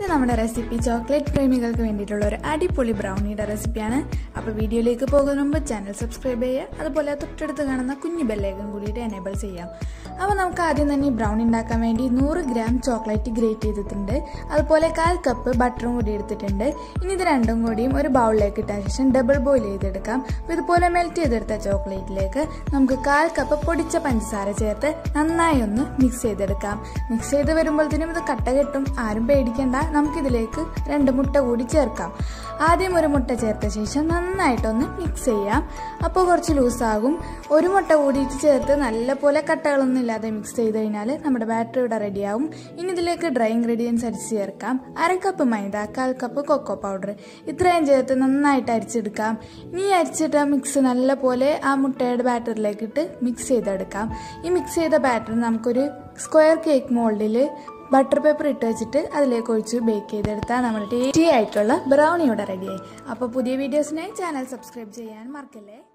ഇത് നമ്മുടെ recipe chocolate പ്രേമികൾക്ക് വേണ്ടിയിട്ടുള്ള ഒരു അടിപൊളി ബ്രൗണിയുടെ റെസിപ്പിയാണ് അപ്പോൾ വീഡിയോയിലേക്ക് പോകുന്ന മുമ്പ് ചാനൽ സബ്സ്ക്രൈബ് ചെയ്യുക അതുപോലെ തൊട്ടടുത്ത് കാണുന്ന കുഞ്ഞു ബെല്ലേക്കും കൂടിയിട്ട് എനേബിൾ ചെയ്യാം അപ്പോൾ നമുക്ക് ആദ്യം തന്നെ ഈ ബ്രൗണി ഉണ്ടാക്കാൻ വേണ്ടി നൂറ് ഗ്രാം ചോക്ലേറ്റ് ഗ്രേറ്റ് ചെയ്തിട്ടുണ്ട് അതുപോലെ കാൽ കപ്പ് ബട്ടറും കൂടി എടുത്തിട്ടുണ്ട് ഇനി ഇത് രണ്ടും കൂടിയും ഒരു ബൗളിലേക്ക് ഇട്ട ശേഷം ഡബിൾ ബോയിൽ ചെയ്തെടുക്കാം അപ്പോൾ ഇതുപോലെ മെൽറ്റ് ചെയ്തെടുത്ത ചോക്ലേറ്റിലേക്ക് നമുക്ക് കാൽ കപ്പ് പൊടിച്ച പഞ്ചസാര ചേർത്ത് നന്നായി ഒന്ന് മിക്സ് ചെയ്തെടുക്കാം മിക്സ് ചെയ്ത് വരുമ്പോഴത്തേനും ഇത് കട്ട കെട്ടും ആരും പേടിക്കേണ്ട നമുക്കിതിലേക്ക് രണ്ട് മുട്ട കൂടി ചേർക്കാം ആദ്യം ഒരു മുട്ട ചേർത്ത ശേഷം നന്നായിട്ടൊന്ന് മിക്സ് ചെയ്യാം അപ്പോൾ കുറച്ച് ലൂസാകും ഒരു മുട്ട കൂടിയിട്ട് ചേർത്ത് നല്ലപോലെ കട്ടകളൊന്നും ഇല്ലാതെ മിക്സ് ചെയ്ത് കഴിഞ്ഞാൽ നമ്മുടെ ബാറ്ററി ഇവിടെ റെഡിയാവും ഇനി ഇതിലേക്ക് ഡ്രൈ ഇൻഗ്രീഡിയൻസ് അരിച്ച് ചേർക്കാം അര കപ്പ് മൈദ കാൽ കപ്പ് കൊക്കോ പൗഡർ ഇത്രയും ചേർത്ത് നന്നായിട്ട് അരിച്ചെടുക്കാം ഇനി അരിച്ചിട്ട മിക്സ് നല്ലപോലെ ആ മുട്ടയുടെ ബാറ്ററിലേക്ക് ഇട്ട് മിക്സ് ചെയ്തെടുക്കാം ഈ മിക്സ് ചെയ്ത ബാറ്റർ നമുക്കൊരു സ്ക്വയർ കേക്ക് മോൾഡിൽ ബട്ടർ പേപ്പർ ഇട്ട് വെച്ചിട്ട് അതിലേക്ക് ഒഴിച്ച് ബേക്ക് ചെയ്തെടുത്താൽ നമ്മുടെ ടേസ്റ്റി ആയിട്ടുള്ള ബ്രൗണി ഇവിടെ റെഡിയായി അപ്പോൾ പുതിയ വീഡിയോസിനായി ചാനൽ സബ്സ്ക്രൈബ് ചെയ്യാൻ മറക്കല്ലേ